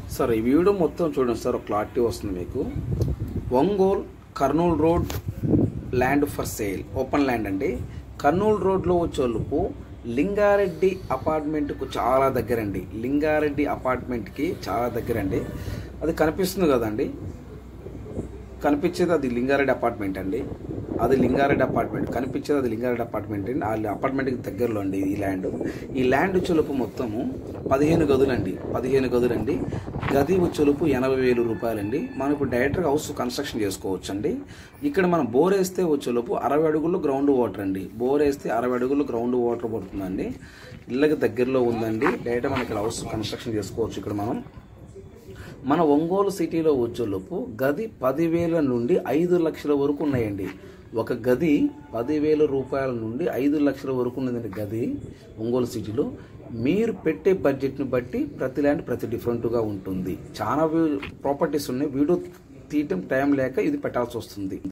sir ఈ video మొత్తం చూడండి సార్ ఒక క్లారిటీ వస్తుంది మీకు Ongole Kurnool road land for sale open land అండి కర్నూలు రోడ్లో వచ్చేలోపు లింగారెడ్డి అపార్ట్మెంట్కు చాలా దగ్గరండి లింగారెడ్డి అపార్ట్మెంట్కి చాలా దగ్గరండి అది కనిపిస్తుంది కదండి కనిపించేది అది లింగారెడ్డి అపార్ట్మెంట్ అండి అది లింగారెడ్డి అపార్ట్మెంట్ కనిపించేది అది లింగారెడ్డి అపార్ట్మెంట్ అండి ఆ అపార్ట్మెంట్కి దగ్గరలో అండి ఈ ల్యాండ్ ఈ ల్యాండ్ చులుపు మొత్తము పదిహేను గదులండి పదిహేను గదులండి గది వచ్చేలుపు ఎనభై వేలు రూపాయలండి మనం ఇప్పుడు డైరెక్ట్గా హౌస్ కన్స్ట్రక్షన్ చేసుకోవచ్చు అండి ఇక్కడ మనం బోర్ వేస్తే వచ్చేలోపు అరవై అడుగులు గ్రౌండ్ వాటర్ అండి బోర్ వేస్తే అరవై అడుగులు గ్రౌండ్ వాటర్ పడుతుందండి ఇళ్ళకి దగ్గరలో ఉందండి డైరెక్ట్ మనం ఇక్కడ హౌస్ కన్స్ట్రక్షన్ చేసుకోవచ్చు ఇక్కడ మనం మన ఒంగోలు సిటీలో వచ్చేలోపు గది పదివేల నుండి ఐదు లక్షల వరకు ఉన్నాయండి ఒక గది పదివేల రూపాయల నుండి ఐదు లక్షల వరకు ఉన్నదండి గది ఒంగోలు సిటీలో మీరు పెట్టే బడ్జెట్ని బట్టి ప్రతి ల్యాండ్ ప్రతి డిఫరెంట్గా ఉంటుంది చాలా ప్రాపర్టీస్ ఉన్నాయి వీడియో తీయటం టైం లేక ఇది పెట్టాల్సి వస్తుంది